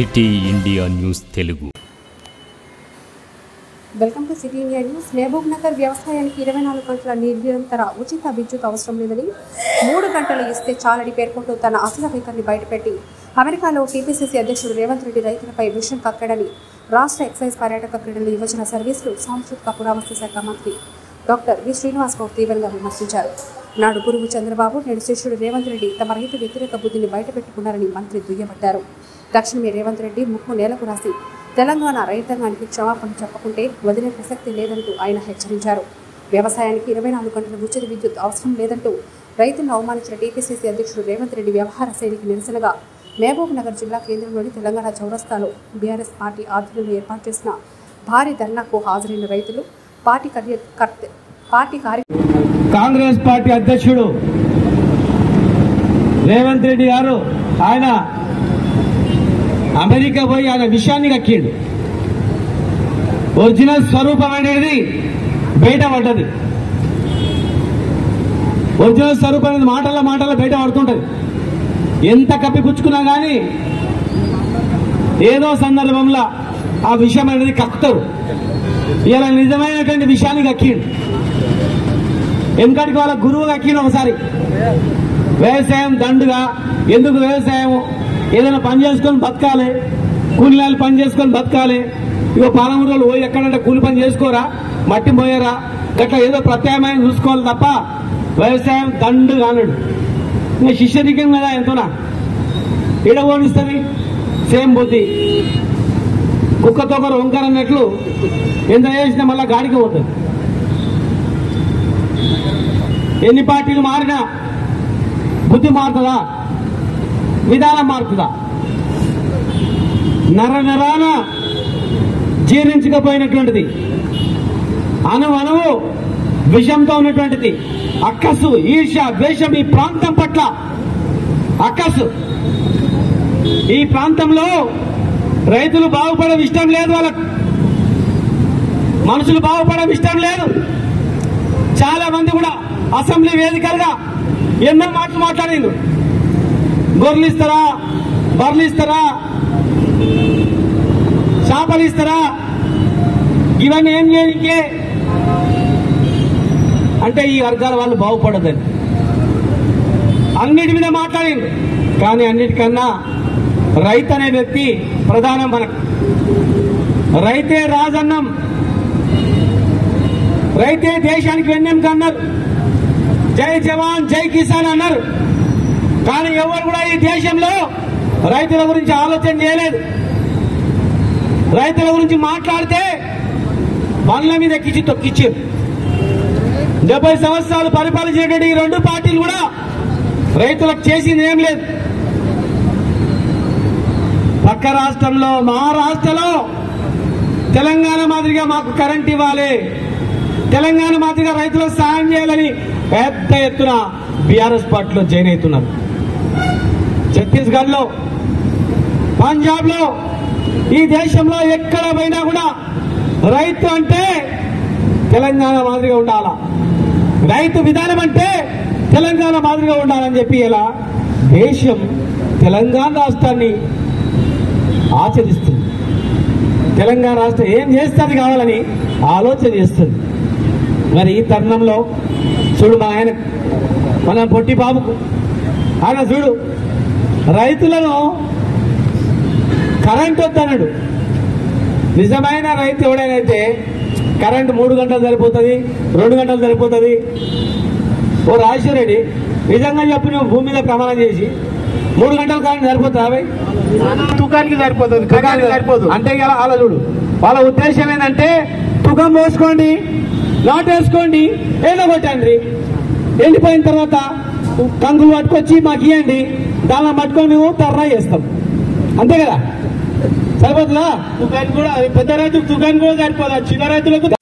city India news Telugu welcome to city India news Mahabubnagar వ్యవసాయానికి ఇరవై నాలుగు గంటల నిరంతర ఉచిత విద్యుత్ అవసరం లేదని మూడు గంటలు ఇస్తే చాలని పేర్కొంటూ తన అసలు వైఖరిని బయటపెట్టి అమెరికాలో టీపీసీసీ అధ్యక్షుడు రేవంత్ రెడ్డి రైతులపై విషయం కక్కడని రాష్ట్ర ఎక్సైజ్ పర్యాటక క్రీడల యువజన సర్వీసులు సాంస్కృతిక పురావస్తు శాఖ మంత్రి డాక్టర్ వి శ్రీనివాస్ గౌడ్ తీవ్రంగా విమర్శించారు నాడు గురువు చంద్రబాబు నేడు శిష్యుడు రేవంత్ రెడ్డి తమ రైతు వ్యతిరేక బుద్ధిని బయటపెట్టుకున్నారని మంత్రి దుయ్యబట్టారు తక్షణమే రేవంత్ రెడ్డి ముక్కు నేలకు రాసి తెలంగాణ రైతాంగానికి క్షమాపణ చెప్పకుంటే వదిలే ప్రసక్తి లేదంటూ ఆయన హెచ్చరించారు వ్యవసాయానికి ఇరవై నాలుగు గంటల ఉచిత విద్యుత్ అవసరం లేదంటూ రైతులను అవమానించిన టీపీసీసీ అధ్యక్షుడు రేవంత్ రెడ్డి వ్యవహార శైలికి నిరసనగా మహబూబ్ నగర్ జిల్లా కేంద్రంలోని తెలంగాణ చౌరస్తాలో బీఆర్ఎస్ పార్టీ ఆధ్వర్యంలో ఏర్పాటు చేసిన భారీ ధర్నాకు హాజరైన రైతులు పార్టీ కార్యకర్త పార్టీ కార్య కాంగ్రెస్ పార్టీ అధ్యక్షుడు రేవంత్ రెడ్డి గారు ఆయన అమెరికా పోయి ఆయన విషయాన్ని కక్కిండు ఒరిజినల్ స్వరూపం అనేది బయట పడ్డది ఒరిజినల్ స్వరూపం అనేది మాటల మాటల బయట పడుతుంటది ఎంత కప్పిపుచ్చుకున్నా కానీ ఏదో సందర్భంలో ఆ విషయం అనేది కక్కుతారు ఇలా నిజమైనటువంటి విషయాన్ని కక్కిండు ఎందుకంటే వాళ్ళ గురువు కక్కిన ఒకసారి వ్యవసాయం దండుగా ఎందుకు వ్యవసాయం ఏదైనా పని చేసుకొని బతకాలి కూలీలు పని చేసుకొని బతకాలి ఇగో పాలమూరులో పోయి ఎక్కడంటే కూలి పని చేసుకోరా మట్టి పోయారా గట్లా ఏదో ప్రత్యామ్నాయం చూసుకోవాలి తప్ప వ్యవసాయం దండు కానడు ఇంకా శిష్యరికం కదా ఎంతనా ఈడ ఓడిస్తుంది సేమ్ బుద్ధి కుక్కతో ఒకరు వంకర అన్నట్లు ఎంత చేసినా మళ్ళా గాడికి పోతుంది ఎన్ని పార్టీలు మారినా బుద్ధి మారుతుందా విధానం మారుతుందా నర నరాన జీర్ణించకపోయినటువంటిది అణు అణువు విషంతో ఉన్నటువంటిది అక్కసు ఈర్ష ద్వేషం ఈ ప్రాంతం పట్ల అక్కసు ఈ ప్రాంతంలో రైతులు బాగుపడడం ఇష్టం లేదు వాళ్ళకు మనుషులు బాగుపడడం ఇష్టం లేదు చాలా మంది కూడా అసెంబ్లీ వేదికలుగా ఎన్నో మాటలు మాట్లాడిండు గొర్రెలు ఇస్తారా బర్రెలు ఇస్తారా చేపలు ఇస్తారా ఇవన్నీ ఏం చేయనికే అంటే ఈ వర్గాల వాళ్ళు బాగుపడదని అన్నిటి మీద మాట్లాడిండు కానీ అన్నిటికన్నా రైతు అనే వ్యక్తి ప్రధానం మనకు రైతే రాజన్నం రైతే దేశానికి వెన్నెంక అన్నారు జై జవాన్ జై కిసాన్ అన్నారు కానీ ఎవరు కూడా ఈ దేశంలో రైతుల గురించి ఆలోచన చేయలేదు రైతుల గురించి మాట్లాడితే బండ్ల మీద ఎక్కించి తొక్కిచ్చారు డెబ్బై సంవత్సరాలు పరిపాలించినటువంటి ఈ రెండు పార్టీలు కూడా రైతులకు చేసింది ఏం లేదు పక్క రాష్ట్రంలో మహారాష్ట్రలో తెలంగాణ మాదిరిగా మాకు కరెంట్ ఇవ్వాలి తెలంగాణ మాదిరిగా రైతులకు సాయం చేయాలని పెద్ద ఎత్తున బీఆర్ఎస్ పార్టీలో జాయిన్ అవుతున్నారు ఛత్తీస్గఢ్ లో పంజాబ్ లో ఈ దేశంలో ఎక్కడ పోయినా కూడా రైతు అంటే తెలంగాణ మాదిరిగా ఉండాలా రైతు విధానం అంటే తెలంగాణ మాదిరిగా ఉండాలని చెప్పి ఇలా దేశం తెలంగాణ రాష్ట్రాన్ని ఆచరిస్తుంది తెలంగాణ రాష్ట్రం ఏం చేస్తుంది కావాలని ఆలోచన చేస్తుంది మరి ఈ తరుణంలో చూడు మా ఆయన మన పొట్టి బాబుకు ఆయన చూడు రైతులను కరెంట్ వద్దన్నాడు నిజమైన రైతు ఎవడైతే కరెంట్ మూడు గంటలు సరిపోతుంది రెండు గంటలు సరిపోతుంది ఓ రాజేశ్వర రెడ్డి నిజంగా చెప్పి నువ్వు భూమి మీద ప్రమాణం చేసి మూడు గంటలు కరెంట్ సరిపోతుందా అవి తుకానికి సరిపోతుంది కగానికి సరిపోదు అంటే ఇలా అలా చూడు వాళ్ళ ఉద్దేశం ఏంటంటే తుకం పోసుకోండి నాటేసుకోండి ఏదో కొట్టండి ఎండిపోయిన తర్వాత కంకులు పట్టుకొచ్చి మాకు ఇవ్వండి దానిలో పట్టుకొని మేము తర్రా చేస్తాం అంతే కదా సరిపోతుందా తుకానికి కూడా పెద్ద రైతుకు తుకానికి కూడా సరిపోదు చిన్న రైతులకు